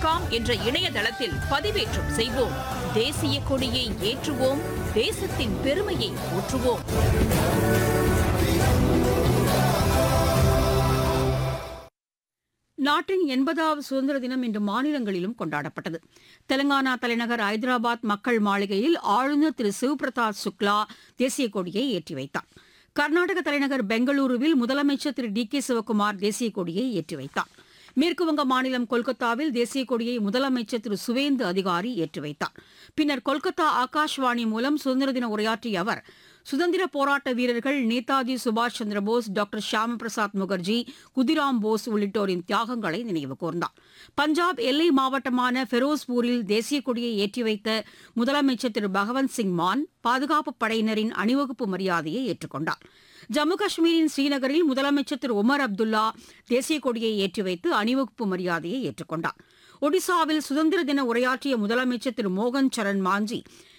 com என்ற இணையதளத்தில் பதிவேற்றம் செய்வோம் தேசிய கொடியை ஏற்றுவோம் தேசத்தின் பெருமையை போற்றுவோம் நாட்டின் எண்பதாவது சுதந்திர தினம் இன்று மாநிலங்களிலும் கொண்டாடப்பட்டது தெலங்கானா தலைநகர் ஐதராபாத் மக்கள் மாளிகையில் ஆளுநர் திரு சிவபிரதாப் சுக்லா தேசிய கொடியை ஏற்றி வைத்தார் கர்நாடக தலைநகர் பெங்களூருவில் முதலமைச்சர் திரு டி கே சிவக்குமார் தேசிய கொடியை ஏற்றி வைத்தார் மேற்குவங்க மாநிலம் கொல்கத்தாவில் தேசிய கொடியை முதலமைச்சர் திரு சுவேந்து அதிகாரி ஏற்றி வைத்தார் பின்னர் கொல்கத்தா ஆகாஷ்வாணி மூலம் சுதந்திர தின உரையாற்றிய அவர் சுதந்திர போராட்ட வீரர்கள் நேதாஜி சுபாஷ் சந்திரபோஸ் டாக்டர் ஷியாம பிரசாத் முகர்ஜி குதிராம் போஸ் உள்ளிட்டோரின் தியாகங்களை நினைவு கூர்ந்தார் பஞ்சாப் எல்லை மாவட்டமான ஃபெரோஸ்பூரில் தேசிய கொடியை ஏற்றி வைத்த முதலமைச்சர் திரு பகவந்த் சிங் மான் பாதுகாப்பு படையினரின் அணிவகுப்பு மரியாதையை ஏற்றுக்கொண்டார் ஜம்மு காஷ்மீரின் ஸ்ரீநகரில் முதலமைச்சர் திரு உமர் அப்துல்லா தேசிய கொடியை ஏற்றி வைத்து அணிவகுப்பு மரியாதையை ஏற்றுக்கொண்டார் ஒடிசாவில் சுதந்திர தின உரையாற்றிய முதலமைச்சர் திரு மோகன் சரண் மாஞ்சி